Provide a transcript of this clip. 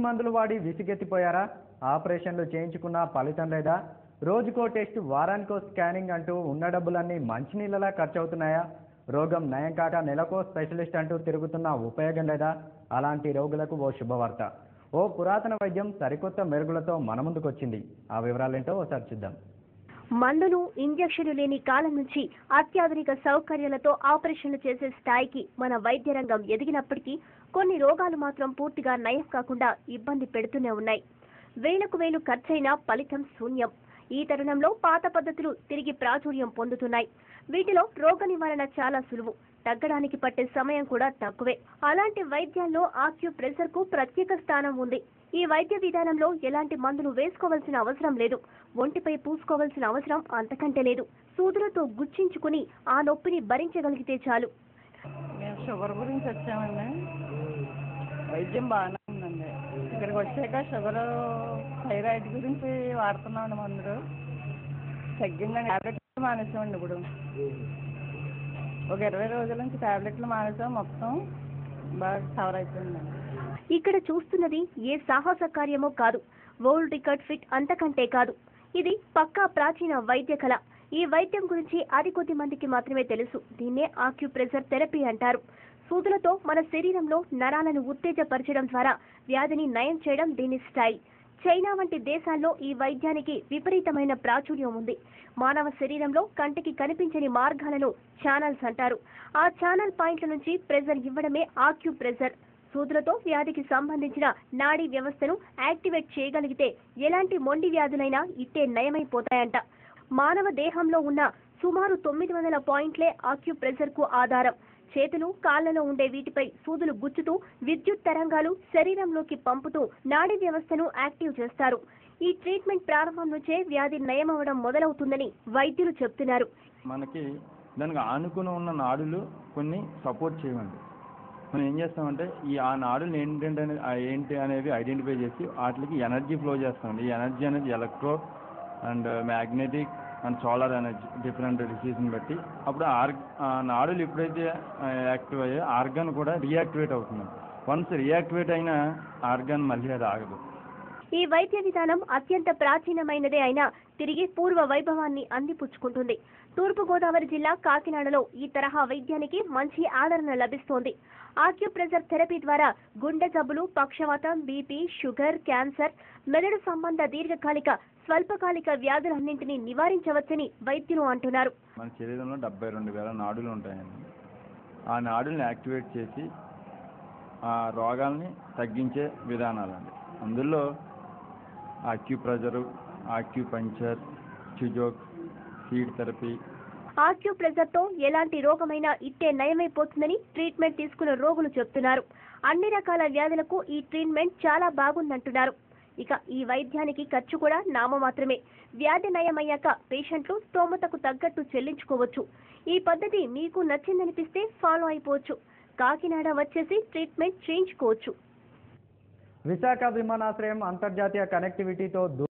మందులు వాడి విసిగెత్తిపోయారా ఆపరేషన్లు చేయించుకున్నా ఫలితం లేదా రోజుకో టెస్ట్ వారానికో స్కానింగ్ అంటూ ఉన్న డబ్బులన్నీ మంచినీళ్ళలా ఖర్చు అవుతున్నాయా రోగం నయం కాక నెలకో స్పెషలిస్ట్ అంటూ తిరుగుతున్న ఉపయోగం లేదా అలాంటి రోగులకు ఓ శుభవార్త ఓ పురాతన వైద్యం సరికొత్త మెరుగులతో మన ముందుకొచ్చింది ఆ వివరాలేంటో ఒకసారి చూద్దాం మందులు ఇంజక్షన్లు లేని కాలం నుంచి అత్యాధునిక సౌకర్యాలతో ఆపరేషన్లు చేసే స్థాయికి మన వైద్య రంగం ఎదిగినప్పటికీ కొన్ని రోగాలు మాత్రం పూర్తిగా నయం కాకుండా ఇబ్బంది పెడుతూనే ఉన్నాయి వేలకు వేలు ఖర్చైనా ఫలితం శూన్యం ఈ తరుణంలో పాత పద్ధతులు తిరిగి ప్రాచుర్యం పొందుతున్నాయి వీటిలో రోగ నివారణ చాలా సులువు తగ్గడానికి పట్టే సమయం కూడా తక్కువే అలాంటి వైద్యాల్లో ఆక్యుప్రెషర్ కు ప్రత్యేక స్థానం ఉంది ఈ వైద్య విధానంలో ఎలాంటి మందులు వేసుకోవాల్సిన అవసరం లేదు ఒంటిపై పూసుకోవాల్సిన అవసరం అంతకంటే లేదు సూదులతో గుచ్చించుకుని ఆ నొప్పిని భరించగలిగితే చాలు మేము షుగర్ గురించి వచ్చామండి వైద్యం బాగానే ఉందండి ఇక్కడికి వచ్చాక షుగర్ థైరాయిడ్ గురించి వాడుతున్నామండి మందులు తగ్గిందండి టాబ్లెట్లు మానేసామండి ఇప్పుడు ఒక ఇరవై రోజుల నుంచి టాబ్లెట్లు మానేసాం మొత్తం బాగా కవర్ అయిపోయిందండి ఇక్కడ చూస్తున్నది ఏ సాహస కార్యమో కాదు వరల్డ్ రికార్డ్ ఫిట్ అంతకంటే కాదు ఇది పక్కా ప్రాచీన వైద్య కళ ఈ వైద్యం గురించి అతి కొద్ది మందికి మాత్రమే తెలుసు దీన్నే ఆక్యుప్రెషర్ థెరపీ అంటారు సూదులతో మన శరీరంలో నరాలను ఉత్తేజపరచడం ద్వారా వ్యాధిని నయం చేయడం దీని స్టైల్ చైనా వంటి దేశాల్లో ఈ వైద్యానికి విపరీతమైన ప్రాచుర్యం ఉంది మానవ శరీరంలో కంటికి కనిపించని మార్గాలను ఛానల్స్ అంటారు ఆ ఛానల్ పాయింట్ల నుంచి ప్రెజర్ ఇవ్వడమే ఆక్యుప్రెషర్ సూదులతో వ్యాధికి సంబంధించిన నాడీ వ్యవస్థను యాక్టివేట్ చేయగలిగితే ఎలాంటి మొండి వ్యాధులైనా ఇట్టే నయమైపోతాయంట మానవ దేహంలో ఉన్న సుమారు తొమ్మిది వందల పాయింట్లే ఆక్యుప్రెషర్ కు ఆధారం చేతులు కాళ్లలో ఉండే వీటిపై సూదులు గుచ్చుతూ విద్యుత్ తరంగాలు శరీరంలోకి పంపుతూ నాడీ వ్యవస్థను యాక్టివ్ చేస్తారు ఈ ట్రీట్మెంట్ ప్రారంభం నుంచే వ్యాధి నయమవడం మొదలవుతుందని వైద్యులు చెప్తున్నారు మనకి దానికి ఆనుకుని ఉన్న నాడులు కొన్ని సపోర్ట్ చేయమండి మనం ఏం చేస్తామంటే ఈ ఆ నాడులు ఏంటంటే అనే- ఆ ఏంటి అనేవి ఐడెంటిఫై చేసి వాటికి ఎనర్జీ ఫ్లో చేస్తామండి ఈ ఎనర్జీ అనేది electro and magnetic and solar energy different డిసీజ్ని బట్టి అప్పుడు ఆర్ ఆ నాడులు ఎప్పుడైతే యాక్టివ్ అయ్యో ఆర్గాన్ కూడా రియాక్టివేట్ అవుతుంది వన్స్ రియాక్టివేట్ అయిన ఆర్గాన్ మళ్ళీ అది ఆగదు ఈ వైద్య విధానం అత్యంత ప్రాచీనమైనదే అయినా తిరిగి పూర్వ వైభవాన్ని అందిపుచ్చుకుంటుంది తూర్పుగోదావరి జిల్లా కాకినాడలో ఈ తరహా వైద్యానికి మంచి ఆదరణ లభిస్తోంది ఆక్యుప్రెషర్ థెరపీ ద్వారా గుండె జబ్బులు పక్షవాతం బీపీ షుగర్ క్యాన్సర్ మెదడు సంబంధ దీర్ఘకాలిక స్వల్పకాలిక వ్యాధులన్నింటినీ నివారించవచ్చని వైద్యులు అంటున్నారు మన శరీరంలో డెబ్బై రెండు వేల నాడులు ఉంటాయండి ఆ నాడుల్ని యాక్టివేట్ చేసి ఆ రోగాల్ని తగ్గించే విధానాలండి అందులో acupressure acupuncture sujok seed therapy acupressure తో ఎలాంటి రోగమైనా ఇట్టే నయమైపోతుందని ట్రీట్మెంట్ తీసుకున్న రోగులు చెప్తున్నారు అన్ని రకాల వ్యాధులకు ఈ ట్రీట్మెంట్ చాలా బాగుందంటున్నారు ఇక ఈ వైద్యానికి ఖర్చు కూడా నామమాత్రమే వ్యాధి నయమయ్యాక పేషెంట్లు స్తోమతకు తగ్గట్టు చెల్లించుకోవచ్చు ఈ పద్ధతి మీకు నచ్చిందనిపిస్తే ఫాలో అయిపోవచ్చు కాకినాడ వచ్చేసి ట్రీట్మెంట్ చేయించుకోవచ్చు విశాఖ విమానాశ్రయం అంతర్జాతీయ కనెక్టివిటీతో